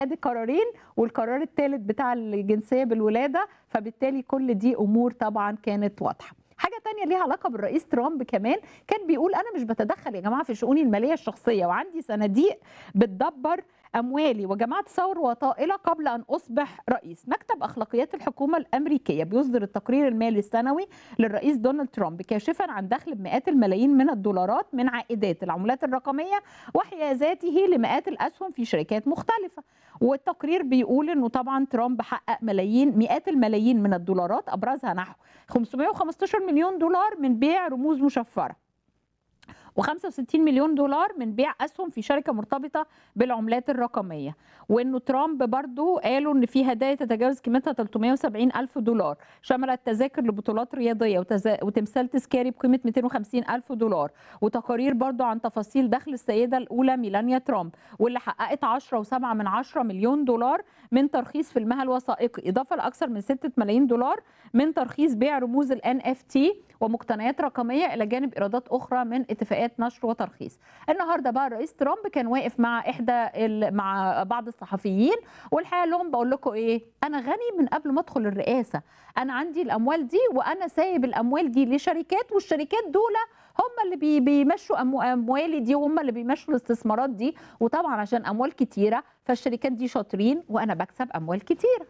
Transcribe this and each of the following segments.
ادي قرارين والقرار الثالث بتاع الجنسيه بالولاده فبالتالي كل دي امور طبعا كانت واضحه حاجه تانية ليها علاقه بالرئيس ترامب كمان كان بيقول انا مش بتدخل يا جماعه في شؤوني الماليه الشخصيه وعندي صناديق بتدبر اموالي وجمعت ثروه طائله قبل ان اصبح رئيس مكتب اخلاقيات الحكومه الامريكيه بيصدر التقرير المالي السنوي للرئيس دونالد ترامب كاشفا عن دخل بمئات الملايين من الدولارات من عائدات العملات الرقميه وحيازاته لمئات الاسهم في شركات مختلفه والتقرير بيقول انه طبعا ترامب حقق ملايين مئات الملايين من الدولارات ابرزها نحو 515 مليون دولار من بيع رموز مشفره و65 مليون دولار من بيع اسهم في شركه مرتبطه بالعملات الرقميه وانه ترامب برضو قالوا ان في هدايا تتجاوز قيمتها 370 الف دولار شملت تذاكر لبطولات رياضيه وتزا... وتمثال تذكاري بقيمه 250 الف دولار وتقارير برضو عن تفاصيل دخل السيده الاولى ميلانيا ترامب واللي حققت 10 و7 من 10 مليون دولار من ترخيص فيلمها الوثائقي اضافه لاكثر من 6 ملايين دولار من ترخيص بيع رموز الان اف تي ومقتنيات رقميه الى جانب ايرادات اخرى من اتفاقات نشر وترخيص. النهارده بقى الرئيس ترامب كان واقف مع احدى مع بعض الصحفيين والحقيقه لهم بقول لكم ايه؟ انا غني من قبل ما ادخل الرئاسه، انا عندي الاموال دي وانا سايب الاموال دي لشركات والشركات دول هم اللي بي بيمشوا اموالي دي وهم اللي بيمشوا الاستثمارات دي وطبعا عشان اموال كتيره فالشركات دي شاطرين وانا بكسب اموال كتيره.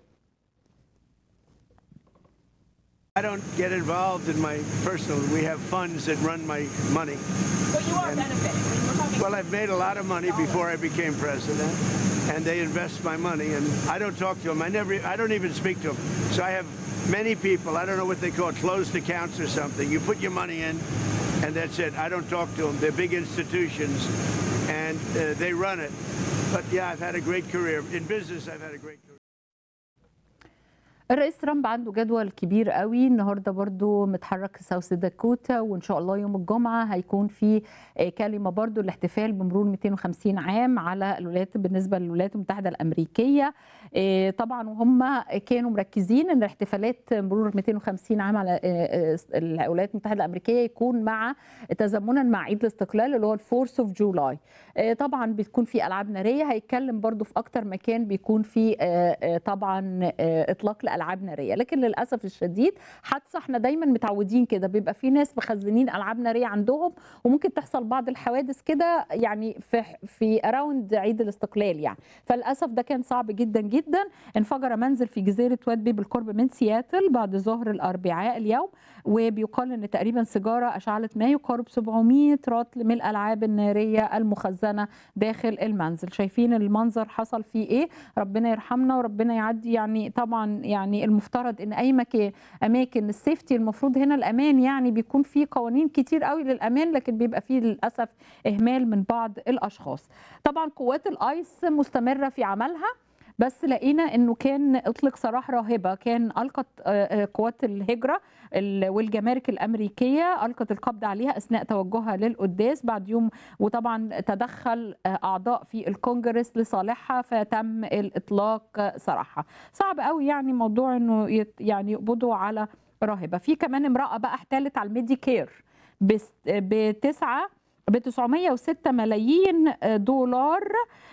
I don't get involved in my personal. We have funds that run my money. But you are And- benefiting. I mean, we're talking Well, I've made a lot of money before I became president, and they invest my money, and I don't talk to them. I never, I don't even speak to them. So I have many people. I don't know what they call it, closed accounts or something. You put your money in, and that's it. I don't talk to them. They're big institutions, and uh, they run it. But yeah, I've had a great career in business. I've had a great career. الرئيس ترامب عنده جدول كبير قوي النهارده برضو متحرك ساوث داكوتا وان شاء الله يوم الجمعه هيكون في آه، كلمه برضو الاحتفال بمرور 250 عام على الولايات بالنسبه للولايات المتحده الامريكيه آه، طبعا وهم كانوا مركزين ان احتفالات مرور 250 عام على آه، آه، الولايات المتحده الامريكيه يكون مع تزامنا مع عيد الاستقلال اللي هو الفورس اوف جولاي طبعا بتكون في العاب ناريه هيتكلم برضو في اكتر مكان بيكون في آه، آه، طبعا آه، اطلاق لالعاب ناريه لكن للاسف الشديد حادثه احنا دايما متعودين كده بيبقى في ناس مخزنين العاب ناريه عندهم وممكن تحصل بعض الحوادث كده يعني في في اراوند عيد الاستقلال يعني فللاسف ده كان صعب جدا جدا انفجر منزل في جزيره وادبي بالقرب من سياتل بعد ظهر الاربعاء اليوم وبيقال ان تقريبا سيجاره اشعلت ما يقارب 700 رطل من الالعاب الناريه المخزنه داخل المنزل شايفين المنظر حصل فيه ايه ربنا يرحمنا وربنا يعدي يعني طبعا يعني المفترض ان اي مكان اماكن السيفتي المفروض هنا الامان يعني بيكون في قوانين كتير قوي للامان لكن بيبقى فيه للاسف اهمال من بعض الاشخاص طبعا قوات الايس مستمره في عملها بس لقينا انه كان اطلق سراح راهبه كان القت آه، آه، قوات الهجره ال- والجمارك الامريكيه القت القبض عليها اثناء توجهها للقداس بعد يوم وطبعا تدخل آه، اعضاء في الكونجرس لصالحها فتم الاطلاق آه، سراحها صعب قوي يعني موضوع انه يت- يعني يقبضوا على راهبه في كمان امراه بقى احتالت على الميديكير بس- بتسعه ب 906 ملايين دولار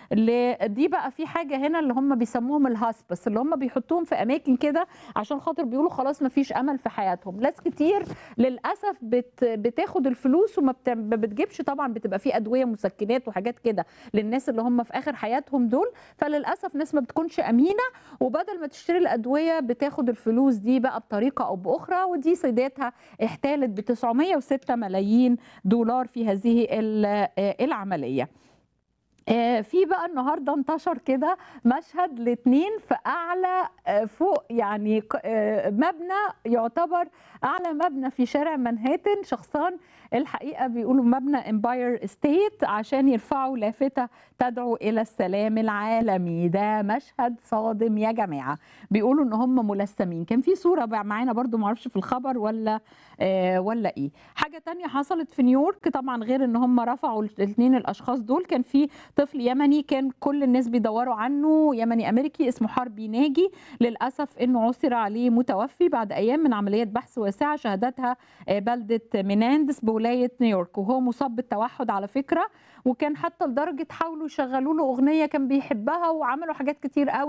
ل- دي بقى في حاجه هنا اللي هم بيسموهم الهاسبس اللي هم بيحطوهم في اماكن كده عشان خاطر بيقولوا خلاص ما فيش امل في حياتهم ناس كتير للاسف بت بتاخد الفلوس وما بت- ما بتجيبش طبعا بتبقى في ادويه مسكنات وحاجات كده للناس اللي هم في اخر حياتهم دول فللاسف ناس ما بتكونش امينه وبدل ما تشتري الادويه بتاخد الفلوس دي بقى بطريقه او باخرى ودي سيداتها احتالت ب 906 ملايين دولار في هذه ال- آه، العمليه آه، في بقى النهارده انتشر كده مشهد لاتنين في اعلى آه، فوق يعني ق- آه، مبنى يعتبر اعلى مبنى في شارع منهاتن شخصان الحقيقه بيقولوا مبنى امباير ستيت عشان يرفعوا لافته تدعو الى السلام العالمي ده مشهد صادم يا جماعه بيقولوا ان هم ملثمين كان في صوره بقى معانا برضو معرفش في الخبر ولا آه، ولا ايه حاجه تانية حصلت في نيويورك طبعا غير ان هم رفعوا الاثنين الاشخاص دول كان في طفل يمني كان كل الناس بيدوروا عنه يمني امريكي اسمه حربي ناجي للاسف انه عثر عليه متوفي بعد ايام من عمليه بحث واسعه شهدتها آه، بلده ميناندس بولايه نيويورك وهو مصاب بالتوحد على فكره وكان حتى لدرجه حاولوا يشغلوا له اغنيه كان بيحبها وعملوا حاجات كتير قوي